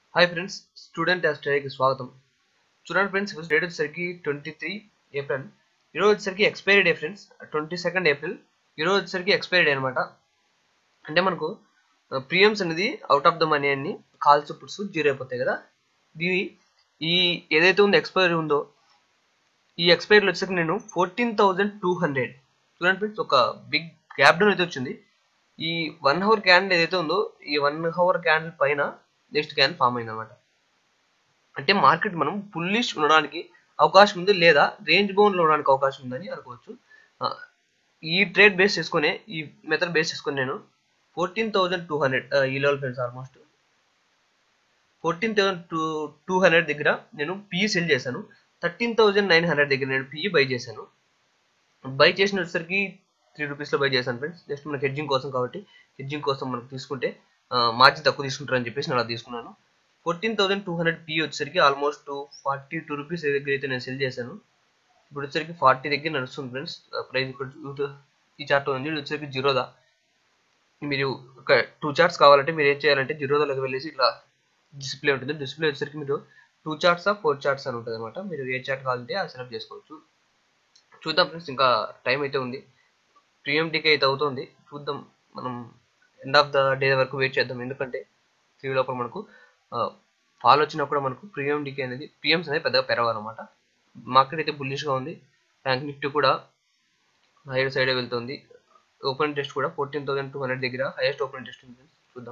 Hi friends student స్టడీకి స్వాగతం చూడండి friends ఇప్పుడు డేట్ వచ్చేసరికి ట్వంటీ త్రీ ఏప్రిల్ ఈరోజు వచ్చేసరికి expiry day friends twenty second April ఈరోజు వచ్చేసరికి ఎక్స్పైరీ డే అనమాట అంటే మనకు ప్రీమియమ్స్ అనేది అవుట్ ఆఫ్ ద మనీ అన్ని కాల్స్ పుట్స్ జీరో అయిపోతాయి కదా ఇది ఈ ఏదైతే ఉందో ఎక్స్పైరీ ఉందో ఈ ఎక్స్పైరీలో వచ్చేసరికి నేను ఫోర్టీన్ థౌజండ్ టూ హండ్రెడ్ చూడండి ఫ్రెండ్స్ ఒక బిగ్ గ్యాప్ డౌన్ అయితే వచ్చింది ఈ వన్ అవర్ క్యాండిల్ ఏదైతే ఉందో ఈ వన్ అవర్ క్యాండిల్ పైన నెక్స్ట్ క్యాన్ ఫామ్ అయింది అనమాట అంటే మార్కెట్ మనం పుల్లిష్ ఉండడానికి అవకాశం ఉంది లేదా రేంజ్ బౌండ్లో ఉండడానికి అవకాశం ఉందని అనుకోవచ్చు ఆ, ఈ ట్రేడ్ బేస్ చేసుకునే ఈ మెథడ్ బేస్ చేసుకుని నేను ఫోర్టీన్ థౌజండ్ టూ హండ్రెడ్ ఈ level friends almost fourteen thousand two two hundred దగ్గర నేను పిఈ సెల్ చేశాను థర్టీన్ థౌజండ్ నైన్ హండ్రెడ్ దగ్గర నేను పిఈ బై చేశాను బై చేసిన వచ్చేసరికి త్రీ రూపీస్లో బై చేశాను ఫ్రెండ్స్ జస్ట్ మనకి హెడ్జింగ్ కోసం కాబట్టి హెడ్జింగ్ కోసం మనకు తీసుకుంటే మార్జిన్ తక్కువ తీసుకుంటారని చెప్పేసి నేను అలా తీసుకున్నాను fourteen thousand two hundred P వచ్చేసరికి ఆల్మోస్ట్ ఫార్టీ టూ రూపీస్ దగ్గర అయితే నేను సెల్ చేశాను ఇప్పుడు వచ్చేసరికి ఫార్టీ దగ్గర నడుస్తుంది ఫ్రెండ్స్ ప్రైస్ ఇక్కడ ఈ చార్ట్ ఉంది ఇది వచ్చేసరికి జీరోదా మీరు ఒక టూ చార్ట్స్ కావాలంటే మీరు ఏం చేయాలంటే జీరోదాలోకి వెళ్ళేసి ఇట్లా డిస్ప్లే ఉంటుంది డిస్ప్లే వచ్చేసరికి మీరు టూ చార్ట్సా ఫోర్ చార్ట్స్ అని ఉంటుంది అనమాట మీరు ఏ చార్ట్ కావాలంటే అది సెలెక్ట్ చేసుకోవచ్చు చూద్దాం ఫ్రెండ్స్ ఇంకా టైం అయితే ఉంది ప్రియంటీకి అయితే అవుతుంది చూద్దాం మనం ఎండ్ ఆఫ్ ద డే వరకు వెయిట్ చేద్దాం ఎందుకంటే త్రీ లోపల మనకు ఫాల్ వచ్చినప్పుడు మనకు ప్రీమియం డికే అనేది ప్రీమియమ్స్ అనేది పెద్దగా పెరగాలన్నమాట మార్కెట్ అయితే బుల్లిష్గా ఉంది బ్యాంక్ నిఫ్టీ కూడా హైయర్ సైడే వెళ్తుంది ఓపెన్ టెస్ట్ కూడా ఫోర్టీన్ థౌసండ్ టూ హండ్రెడ్ దగ్గర హైయెస్ట్ ఓపెన్ టెస్ట్ ఉంది చూద్దాం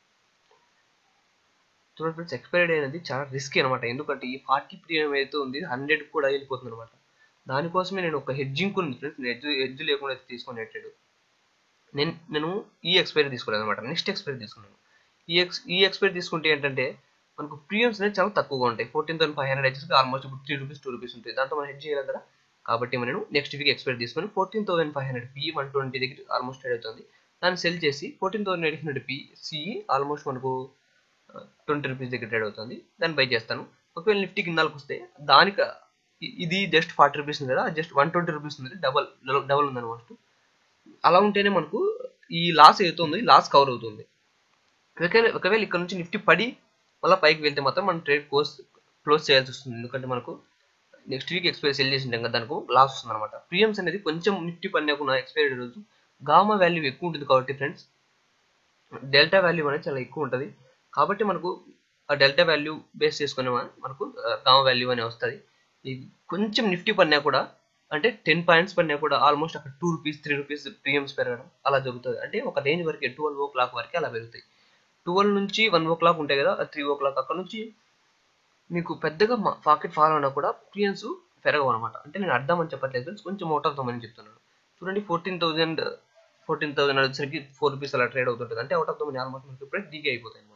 చూడండి ఫ్రెండ్స్ ఎక్స్పైరీ డే అనేది చాలా రిస్కీ అనమాట ఎందుకంటే ఈ ఫార్టీ ప్రీమియం ఏదైతే ఉంది హండ్రెడ్ కూడా వెళ్ళిపోతుంది అనమాట దానికోసమే నేను ఒక హెడ్జింగ్ ఉంది ఫ్రెండ్స్ హెడ్జ్ హెడ్జ్ లేకుండా అయితే తీసుకొని నెట్టాడు నేను నేను ఈ ఎక్స్పైరీ తీసుకోలేదు అనమాట నెక్స్ట్ ఎక్స్పైరీ తీసుకున్నాను ఈ ఎక్స్ ఈ ఎక్స్పైరీ తీసుకుంటే ఏంటంటే మనకు ప్రీమియమ్స్ అనేది చాలా తక్కువగా ఉంటాయి ఫోర్టీన్ థౌసండ్ ఫైవ్ హండ్రెడ్ వచ్చేసి ఆల్మోస్ట్ ఇప్పుడు త్రీ రూపీస్ టూ రూపీస్ ఉంటుంది దాంతో మనం హెడ్ చేయలేదు కదా కాబట్టి నేను నెక్స్ట్ వీక్ ఎక్స్పైరీ తీసుకొని fourteen thousand five hundred P one twenty దగ్గర ఆల్మోస్ట్ ట్రేడ్ అవుతుంది దాన్ని సెల్ చేసి fourteen thousand eight hundred P C E almost మనకు ట్వంటీ రూపీస్ దగ్గర ట్రేడ్ అవుతుంది దాన్ని బై చేస్తాను ఒకవేళ నిఫ్టీ కిందాలకు వస్తే దానికి ఇ- ఇది జస్ట్ ఫార్టీ రూపీస్ ఉంది కదా జస్ట్ వన్ ట్వంటీ రూపీస్ ఉంది డబల్ డబల్ ఉంది అనమాట అలా ఉంటేనే మనకు ఈ లాస్ అవుతుంది లాస్ కవర్ అవుతుంది ఒకవేళ ఒకవేళ ఇక్కడ నుంచి నిఫ్టీ పడి మళ్ళీ పైకి వెళ్తే మాత్రం మనం ట్రేడ్ క్లోజ్ క్లోజ్ చేయాల్సి వస్తుంది ఎందుకంటే మనకు నెక్స్ట్ వీక్ ఎక్స్పైరీ సెల్ చేసి ఉంటాం కదా దానికి లాస్ వస్తుంది అనమాట ప్రీమియమ్స్ అనేది కొంచెం నిఫ్టీ పడినాకున్న ఎక్స్పైరీ రోజు గామా వాల్యూ ఎక్కువ ఉంటుంది కాబట్టి ఫ్రెండ్స్ డెల్టా వాల్యూ అనేది చాలా ఎక్కువ ఉంటుంది కాబట్టి మనకు ఆ డెల్టా వాల్యూ బేస్ చేసుకునే మనకు గామా వాల్యూ అనే వస్తుంది ఈ కొంచెం నిఫ్టీ పడినా కూడా అంటే టెన్ పాయింట్స్ పడినా కూడా ఆల్మోస్ట్ అక్కడ two rupees three rupees premiums పెరగడం అలా జరుగుతుంది అంటే ఒక రేంజ్ వరకు ట్వెల్వ్ ఓ క్లాక్ వరకు అలా పెరుగుతాయి ట్వెల్వ్ నుంచి వన్ ఓ క్లాక్ ఉంటాయి కదా త్రీ ఓ క్లాక్ అక్కడ నుంచి మీకు పెద్దగా పాకెట్ ఫాలో అయినా కూడా ప్రీమియమ్స్ పెరగవు అనమాట అంటే నేను అర్థం అని చెప్పట్లేదు friends. కొంచెం అవుట్ ఆఫ్ అని చెప్తున్నాను చూడండి ఫోర్టీన్ థౌసండ్ ఫోర్టీన్ థౌసండ్ వచ్చేసరికి ఫోర్ రూపీస్ అలా ట్రేడ్ అవుతుంటుంది అంటే out of the money almost మనకి ప్రైస్ డీకే అయిపోతాయి అనమాట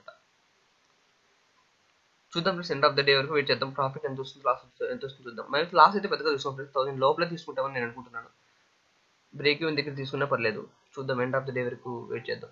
చూద్దాం friends end of the day వరకు వెయిట్ చేద్దాం ప్రాఫిట్ ఎంత వస్తుంది లాస్ ఎంత వస్తుంది చూద్దాం మనకి లాస్ అయితే పెద్దగా తీసుకోం ఫ్రెండ్స్ థౌసండ్ లోపలే తీసుకుంటామని నేను అనుకుంటున్నాను బ్రేక్ ఈవెన్ దగ్గర తీసుకున్నా పర్లేదు చూద్దాం ఎండ్ ఆఫ్ ద డే వరకు వెయిట్ చేద్దాం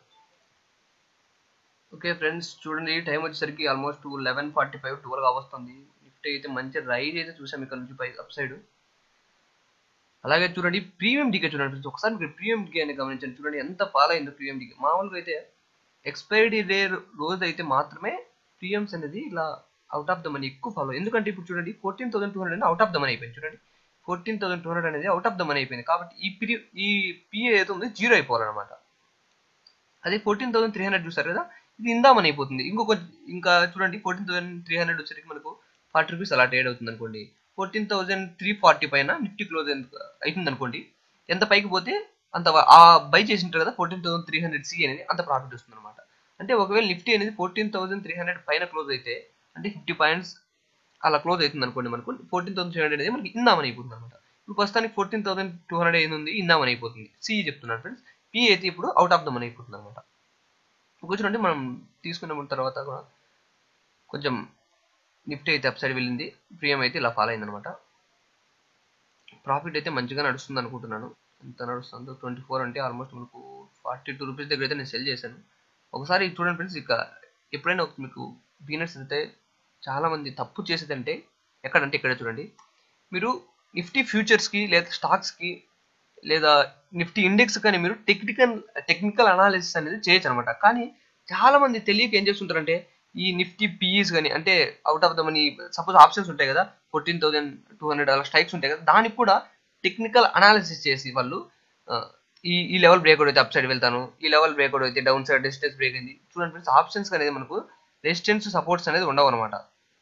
ఓకే ఫ్రెండ్స్ చూడండి టైం వచ్చేసరికి almost eleven forty five twelve వస్తుంది నిఫ్టీ అయితే మంచి రైజ్ అయితే చూసాం ఇక్కడ నుంచి పై అప్ సైడ్ అలాగే చూడండి ప్రీమియం డికే చూడండి friends. ఒకసారి మీరు ప్రీమియం డికే అని గమనించండి చూడండి ఎంత ఫాల్ అయిందో ప్రీమియం డికే మామూలుగా అయితే ఎక్స్పైరీ డే రోజు అయితే మాత్రమే ప్రీమియమ్స్ అనేది ఇలా అవుట్ ఆఫ్ ద మనీ ఎక్కువ ఫాలో ఎందుకంటే ఇప్పుడు చూడండి fourteen thousand two hundred out of the money అయిపోయింది చూడండి ఫోర్టీన్ థౌసండ్ టూ హండ్రెడ్ అనేది అవుట్ ఆఫ్ ద మనీ అయిపోయింది కాబట్టి ఈ పీ ఈ పిఏ ఏదైతే ఉంది జీరో అయిపోవాలన్నమాట అదే ఫోర్టీన్ థౌసండ్ త్రీ హండ్రెడ్ చూసారు కదా ఇది ఇందామని అయిపోతుంది ఇంకొక ఇంకా చూడండి ఫోర్టీన్ థౌసండ్ త్రీ హండ్రెడ్ వచ్చేసరికి మనకు ఫార్టీ రూపీస్ అలా ట్రేడ్ అవుతుంది అనుకోండి ఫోర్టీన్ థౌసండ్ త్రీ ఫార్టీ పైన నిఫ్టీ క్లోజ్ అవుతుంది అనుకోండి ఎంత పైకి పోతే అంత ఆ బై చేసింటారు కదా fourteen thousand three hundred C అనేది అంత ప్రాఫిట్ వస్తుంది అనమాట అంటే ఒకవేళ నిఫ్టీ అనేది ఫోర్టీన్ థౌసండ్ త్రీ హండ్రెడ్ పైన క్లోజ్ అయితే అంటే ఫిఫ్టీ పాయింట్స్ అలా క్లోజ్ అవుతుంది అనుకోండి మనకు ఫోర్టీన్ థౌసండ్ త్రీ హండ్రెడ్ అనేది మనకి ఇందామని అయిపోతుంది అనమాట ఇప్పుడు ప్రస్తుతానికి ఫోర్టీన్ థౌసండ్ టూ హండ్రెడ్ ఏది ఉంది ఇందామని అయిపోతుంది సి చెప్తున్నాను ఫ్రెండ్స్ పి అయితే ఇప్పుడు అవుట్ ఆఫ్ ద మనీ అయిపోతుంది అనమాట ఒక చూడండి మనం తీసుకున్న తర్వాత కూడా కొంచెం నిఫ్టీ అయితే అప్ సైడ్ వెళ్ళింది ప్రియం అయితే ఇలా ఫాలో అయింది అనమాట ప్రాఫిట్ అయితే మంచిగా నడుస్తుంది అనుకుంటున్నాను ఎంత నడుస్తుందో ట్వంటీ ఫోర్ అంటే ఆల్మోస్ట్ మనకు ఫార్టీ టూ రూపీస్ దగ్గర అయితే నేను సెల్ చేశాను ఒకసారి చూడండి ఫ్రెండ్స్ ఇక ఎప్పుడైనా ఒక మీకు బిగినర్స్ అయితే చాలా మంది తప్పు చేసేదంటే ఎక్కడంటే ఇక్కడ చూడండి మీరు నిఫ్టీ ఫ్యూచర్స్కి లేదా స్టాక్స్కి లేదా నిఫ్టీ ఇండెక్స్ కానీ మీరు టెక్నికల్ టెక్నికల్ అనాలిసిస్ అనేది చేయొచ్చు అనమాట కానీ చాలా మంది తెలియక ఏం చేస్తుంటారంటే ఈ నిఫ్టీ పీఈస్ కానీ అంటే out of the money suppose options ఉంటాయి కదా ఫోర్టీన్ థౌసండ్ టూ హండ్రెడ్ అలా స్ట్రైక్స్ ఉంటాయి కదా దానికి కూడా టెక్నికల్ అనాలిసిస్ చేసి వాళ్ళు ఆ, ఈ ఈ లెవెల్ బ్రేక్అవుట్ అయితే అప్ సైడ్ వెళ్తాను ఈ లెవెల్ బ్రేక్అవుట్ అయితే డౌన్ సైడ్ రెసిస్టెన్స్ బ్రేక్ అయింది చూడండి ఫ్రెండ్స్ ఆప్షన్స్ అనేది మనకు రెసిస్టెన్స్ సపోర్ట్స్ అనేది ఉండవు అనమాట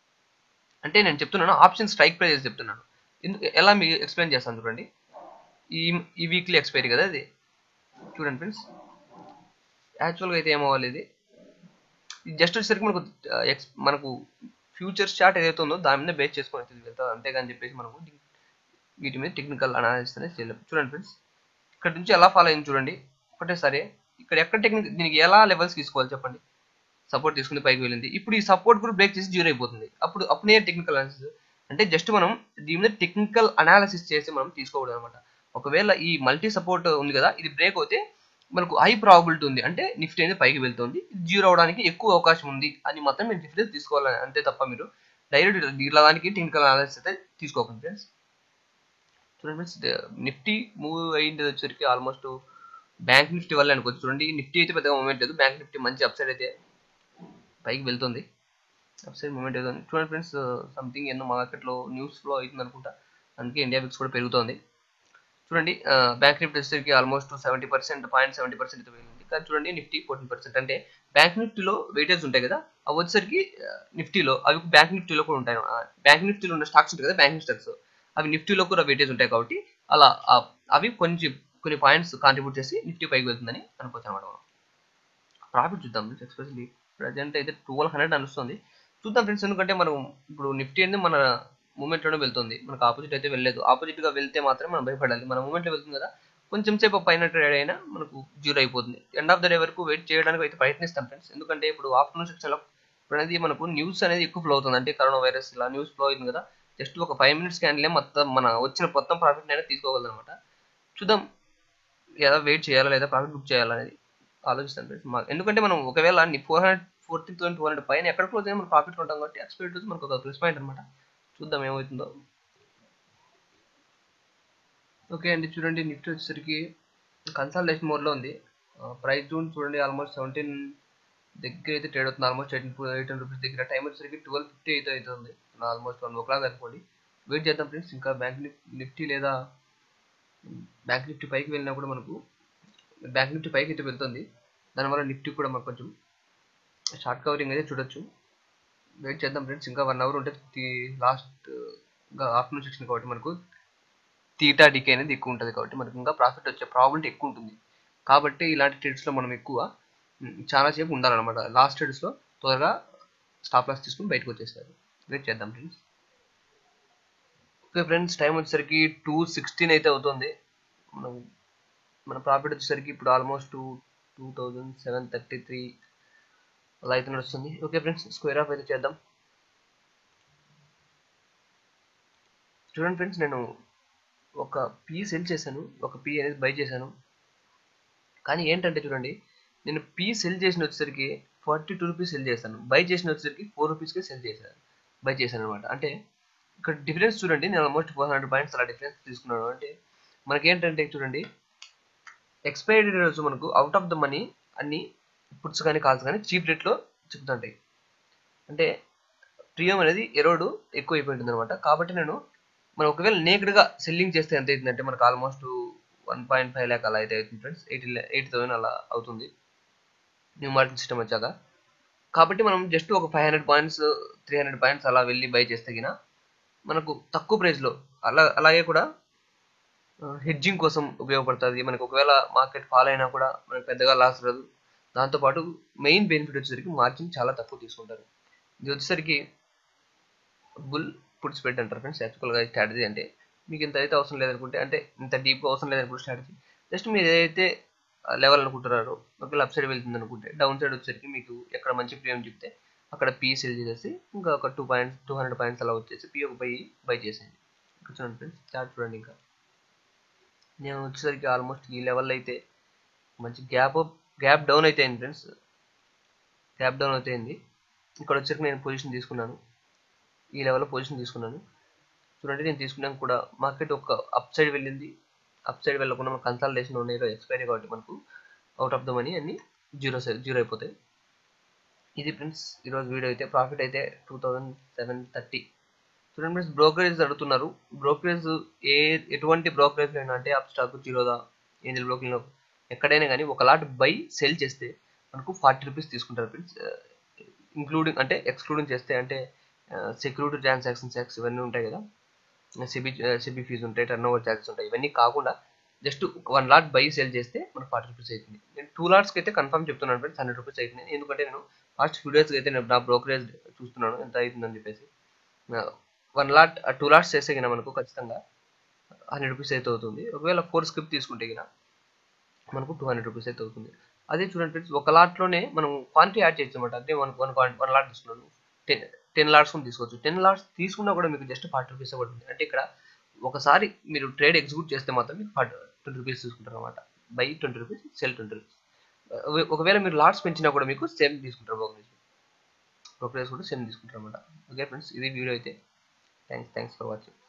అంటే నేను చెప్తున్నాను ఆప్షన్ స్ట్రైక్ ప్రైజెస్ చెప్తున్నాను ఎందుకు ఎలా మీకు ఎక్స్ప్లెయిన్ చేస్తాను చూడండి ఈ ఈ వీక్లీ ఎక్స్పైరీ కదా ఇది చూడండి ఫ్రెండ్స్ యాక్చువల్గా అయితే ఏమవ్వాలి ఇది జస్ట్ వచ్చేసరికి మనకు ఆ, ఎక్స్ మనకు ఫ్యూచర్ చార్ట్ ఏదైతే ఉందో దాని మీద బేస్ చేసుకొని అయితే ఇది వెళ్తుంది అంతేగాని చెప్పేసి మనకు ది- వీటి మీద టెక్నికల్ అనాలిసిస్ అనేది చేయలేం చూడండి ఫ్రెండ్స్ ఇక్కడ నుంచి ఎలా ఫాలో అయింది చూడండి ఒకటే సరే ఇక్కడ ఎక్కడ టెక్నిక్ దీనికి ఎలా లెవెల్స్ తీసుకోవాలి చెప్పండి సపోర్ట్ తీసుకుని పైకి వెళ్ళింది ఇప్పుడు ఈ సపోర్ట్ కూడా బ్రేక్ చేసి జీరో అయిపోతుంది అప్పుడు అప్పుడే టెక్నికల్ అనాలిసిస్ అంటే జస్ట్ మనం దీని మీద టెక్నికల్ అనాలిసిస్ చేసి మనం తీసుకోకూడదు అనమాట ఒకవేళ ఈ మల్టీ సపోర్ట్ ఉంది కదా ఇది బ్రేక్ అవుతే మనకు హై ప్రాబిలిటీ ఉంది అంటే నిఫ్టీ అనేది పైకి వెళ్తుంది జీరో అవడానికి ఎక్కువ అవకాశం ఉంది అని మాత్రం మీరు డిఫరెన్స్ తీసుకోవాలి అంతే తప్ప మీరు డైరెక్ట్ ఇలా దానికి టెక్నికల్ అనాలిసిస్ అయితే తీసుకోకండి ఫ్రెండ్స్ చూడండి ఫ్రెండ్స్ నిఫ్టీ మూవ్ అయ్యింది వచ్చేసరికి ఆల్మోస్ట్ బ్యాంక్ నిఫ్టీ వల్ల అనుకోవచ్చు చూడండి నిఫ్టీ అయితే పెద్దగా మూమెంట్ లేదు బ్యాంక్ నిఫ్టీ మంచి అప్సైడ్ అయితే పైకి వెళ్తుంది అప్సైడ్ మూమెంట్ ఏదో చూడండి ఫ్రెండ్స్ సంథింగ్ ఎన్నో మార్కెట్లో న్యూస్ ఫ్లో అవుతుంది అనుకుంటా అందుకే ఇండియా బిక్స్ కూడా పెరుగుతోంది చూడండి బ్యాంక్ నిఫ్టీ వచ్చేసరికి almost seventy percent point seventy percent అయితే వెళ్ళింది కానీ చూడండి నిఫ్టీ ఫోర్టీన్ పర్సెంట్ అంటే బ్యాంక్ నిఫ్టీలో వెయిటేజ్ ఉంటాయి కదా అవి వచ్చేసరికి నిఫ్టీలో అవి బ్యాంక్ నిఫ్టీలో కూడా ఉంటాయి బ్యాంక్ నిఫ్టీలో ఉన్న స్టాక్స్ ఉంటాయి కదా బ్యాంకింగ్ స్టాక్స్ అవి నిఫ్టీలో కూడా వెయిటేజ్ ఉంటాయి కాబట్టి అలా ఆ, అవి కొంచెం కొన్ని పాయింట్స్ కాంట్రిబ్యూట్ చేసి నిఫ్టీ పైకి వెళ్తుందని అనుకోవచ్చు అనమాట మనం ప్రాఫిట్ చూద్దాం ఫ్రెండ్స్ ఎక్స్పెషల్లీ ప్రజెంట్ అయితే ట్వెల్వ్ హండ్రెడ్ అనిస్తుంది చూద్దాం ఫ్రెండ్స్ ఎందుకంటే మనం ఇప్పుడు నిఫ్టీ అనేది మన మూమెంట్ లోనే వెళ్తుంది మనకు ఆపోజిట్ అయితే వెళ్ళలేదు ఆపోజిట్ గా వెళ్తే మాత్రం మనం భయపడాలి మన మూమెంట్ లో వెళ్తుంది కదా కొంచెం సేపు పైన ట్రేడ్ అయినా మనకు జీరో అయిపోతుంది ఎండ్ ఆఫ్ ద డే వరకు వెయిట్ చేయడానికి అయితే ప్రయత్నిస్తాం ఫ్రెండ్స్ ఎందుకంటే ఇప్పుడు ఆఫ్టర్నూన్ సెక్షన్ లో ఇప్పుడు అనేది మనకు న్యూస్ అనేది ఎక్కువ ఫ్లో అవుతుంది అంటే కరోనా వైరస్ ఇలా న్యూస్ ఫ్లో అవుతుంది కదా జస్ట్ ఒక ఫైవ్ మినిట్స్ క్యాండిలే మొత్తం మన వచ్చిన మొత్తం ప్రాఫిట్ అయినా తీసుకోగలదు అనమాట చూద్దాం ఎలా వెయిట్ చేయాలా లేదా ప్రాఫిట్ బుక్ చేయాలా అనేది ఆలోచిస్తాను ఫ్రెండ్స్ మా ఎందుకంటే మనం ఒకవేళ four hundred fourteen thousand two hundred పైన ఎక్కడ క్లోజ్ అయినా మనం ప్రాఫిట్ ఉంటాం కాబట్టి ఎక్స్పెక్ట్ వచ్చి మనకు ఒక ప్లస్ పాయింట్ అనమాట చూద్దాం ఏమవుతుందో ఓకే అండి చూడండి నిఫ్టీ వచ్చేసరికి కన్సల్టేషన్ మోడ్లో ఉంది ప్రైస్ జూన్ చూడండి ఆల్మోస్ట్ సెవెంటీన్ దగ్గర అయితే ట్రేడ్ అవుతుంది ఆల్మోస్ట్ ఎయిటీన్ ఎయిటీన్ రూపీస్ దగ్గర టైం వచ్చేసరికి ట్వెల్వ్ ఫిఫ్టీ అయితే అవుతుంది ఆల్మోస్ట్ వన్ ఓ క్లాక్ అనుకోండి వెయిట్ చేద్దాం ఫ్రెండ్స్ ఇంకా బ్యాంక్ నిఫ్టీ లేదా బ్యాంక్ నిఫ్టీ పైకి వెళ్ళినా కూడా మనకు బ్యాంక్ నిఫ్టీ పైకి అయితే వెళ్తుంది దానివల్ల నిఫ్టీ కూడా మనకు కొంచెం షార్ట్ కవరింగ్ అయితే చూడొచ్చు వెయిట్ చేద్దాం ఫ్రెండ్స్ ఇంకా వన్ అవర్ ఉంటే లాస్ట్ ఇంకా ఆఫ్టర్నూన్ సెక్షన్ కాబట్టి మనకు తీటా డికే అనేది ఎక్కువ ఉంటుంది కాబట్టి మనకు ఇంకా ప్రాఫిట్ వచ్చే ప్రాబిలిటీ ఎక్కువ ఉంటుంది కాబట్టి ఇలాంటి ట్రేడ్స్లో మనం ఎక్కువ ఉమ్, చాలా సేపు ఉండాలన్నమాట లాస్ట్ ట్రేడ్స్లో త్వరగా స్టాప్ లాస్ తీసుకుని బయటకు వచ్చేస్తారు వెయిట్ చేద్దాం ఫ్రెండ్స్ ఓకే ఫ్రెండ్స్ టైం వచ్చేసరికి టూ సిక్స్టీన్ అయితే అవుతుంది మనం మన ప్రాఫిట్ వచ్చేసరికి ఇప్పుడు almost two two thousand seven thirty three అలా అయితే నడుస్తుంది ఓకే ఫ్రెండ్స్ స్క్వేర్ ఆఫ్ అయితే చేద్దాం చూడండి ఫ్రెండ్స్ నేను ఒక పీ సెల్ చేశాను ఒక పీ అనేది బై చేశాను కానీ ఏంటంటే చూడండి నేను పీ సెల్ చేసిన వచ్చేసరికి ఫార్టీ టూ రూపీస్ సెల్ చేశాను బై చేసిన వచ్చేసరికి ఫోర్ రూపీస్కే సెల్ చేశాను బై చేశాను అనమాట అంటే ఇక్కడ డిఫరెన్స్ చూడండి నేను ఆల్మోస్ట్ ఫోర్ హండ్రెడ్ పాయింట్స్ అలా డిఫరెన్స్ తీసుకున్నాను అంటే మనకి ఏంటంటే చూడంండి ఎక్స్పైరీ రోజు మనకు అవుట్ ఆఫ్ ద మనీ అన్ని పుట్స్ కానీ కాల్స్ కానీ చీప్ రేట్లో చెప్తుంటాయి అంటే ప్రియం అనేది ఎరోడు ఎక్కువ అయిపోయి ఉంటుంది అనమాట కాబట్టి నేను మనం ఒకవేళ నేకెడ్గా సెల్లింగ్ చేస్తే ఎంత అవుతుందంటే మనకు almost one point five lakh అలా అయితే అవుతుంది ఫ్రెండ్స్ ఎయిటీ ఎయిటీ థౌసండ్ అలా అవుతుంది న్యూ మార్కెట్ సిస్టమ్ వచ్చాక కాబట్టి మనం జస్ట్ ఒక five hundred points three hundred points అలా వెళ్ళి బై చేస్తే గిన మనకు తక్కువ ప్రైస్లో అలా అలాగే కూడా హెడ్జింగ్ కోసం ఉపయోగపడుతుంది మనకు ఒకవేళ మార్కెట్ ఫాల్ అయినా కూడా మనకు పెద్దగా లాస్ రాదు దాంతోపాటు మెయిన్ బెనిఫిట్ వచ్చేసరికి మార్జిన్ చాలా తక్కువ తీసుకుంటారు ఇది వచ్చేసరికి బుల్ పుట్ స్ప్రెడ్ అంటారు ఫ్రెండ్స్ యాక్చువల్గా స్ట్రాటజీ అంటే మీకు ఇంత అయితే అవసరం లేదనుకుంటే అంటే ఇంత డీప్గా అవసరం లేదనుకుంటే స్ట్రాటజీ జస్ట్ మీరు ఏదైతే లెవెల్ అనుకుంటున్నారో ఒకవేళ అప్ సైడ్ వెళ్తుంది అనుకుంటే డౌన్ సైడ్ వచ్చేసరికి మీకు ఎక్కడ మంచి ప్రీమియం చెప్తే అక్కడ పీ సెల్ చేసేసి ఇంకా ఒక two points two hundred points అలా వచ్చేసి పీ ఒక బై బై చేసేయండి ఇక్కడ చూడండి ఫ్రెండ్స్ చార్ట్ చూడండి ఇంకా నేను వచ్చేసరికి ఆల్మోస్ట్ ఈ లెవెల్లో అయితే మంచి గ్యాప్ గ్యాప్ డౌన్ అయితే అయింది ఫ్రెండ్స్ గ్యాప్ డౌన్ అయితే అయింది ఇక్కడ వచ్చరికి నేను పొజిషన్ తీసుకున్నాను ఈ లెవెల్లో పొజిషన్ తీసుకున్నాను చూడండి నేను తీసుకున్నాక కూడా మార్కెట్ ఒక అప్ సైడ్ వెళ్ళింది అప్ సైడ్ వెళ్ళకుండా మనకు కన్సల్టేషన్ ఉన్నాయి ఎక్స్పైరీ కాబట్టి మనకు అవుట్ ఆఫ్ ద మనీ అన్ని జీరో జీరో అయిపోతాయి ఇది ఫ్రెండ్స్ ఈరోజు వీడియో అయితే ప్రాఫిట్ అయితే టూ థౌజండ్ సెవెన్ థర్టీ చూడండి ఫ్రెండ్స్ బ్రోకరేజ్ అడుగుతున్నారు బ్రోకరేజ్ ఏ ఎటువంటి బ్రోకరేజ్ అయినా అంటే Upstox Zerodha Angel Broking ఎక్కడైనా కానీ ఒక లాట్ బై సెల్ చేస్తే మనకు ఫార్టీ రూపీస్ తీసుకుంటారు ఫ్రెండ్స్ ఇంక్లూడింగ్ అంటే ఎక్స్క్లూడింగ్ చేస్తే అంటే సెక్యూరిటీ ట్రాన్సాక్షన్ ట్యాక్స్ ఇవన్నీ ఉంటాయి కదా సిబి సిబి ఫీజు ఉంటాయి టర్న్ ఓవర్ ఛార్జెస్ ఉంటాయి ఇవన్నీ కాకుండా just one lot buy sell చేస్తే మనకు ఫార్టీ రూపీస్ అవుతుంది నేను టూ లాట్స్కి అయితే కన్ఫర్మ్ చెప్తున్నాను ఫ్రెండ్స్ హండ్రెడ్ రూపీస్ అవుతుంది ఎందుకంటే నేను ఫస్ట్ ఫ్యూ డేస్కి అయితే నేను నా బ్రోకరేజ్ చూస్తున్నాను ఎంత అవుతుందని చెప్పేసి వన్ లాట్ టూ లాట్స్ చేస్తే కినా మనకు ఖచ్చితంగా హండ్రెడ్ రూపీస్ అయితే అవుతుంది ఒకవేళ ఫోర్ స్క్రిప్ట్ తీసుకుంటే కినా మనకు టూ హండ్రెడ్ రూపీస్ అయితే అవుతుంది అదే చూడండి ఫ్రెండ్స్ ఒక లాట్లోనే మనం క్వాంటిటీ యాడ్ చేయొచ్చు అనమాట అంటే వన్ వన్ వన్ లాట్ తీసుకున్నాను టెన్ టెన్ లాట్స్ కూడా తీసుకోవచ్చు టెన్ లాట్స్ తీసుకున్నా కూడా మీకు జస్ట్ ఫార్టీ రూపీస్ పడుతుంది అంటే ఇక్కడ ఒకసారి మీరు ట్రేడ్ ఎగ్జిక్యూట్ చేస్తే మాత్రం మీకు ఫార్టీ ట్వంటీ రూపీస్ తీసుకుంటారు అనమాట buy twenty rupees sell twenty rupees ఒకవేళ మీరు లాట్స్ పెంచినా కూడా మీకు సేమ్ తీసుకుంటారు బ్రోకరేజ్ బ్రోకరేజ్ కూడా సేమ్ తీసుకుంటారు అనమాట ఓకే ఫ్రెండ్స్ ఇది వీడియో అయితే థ్యాంక్స్ థ్యాంక్స్ ఫర్ వాచింగ్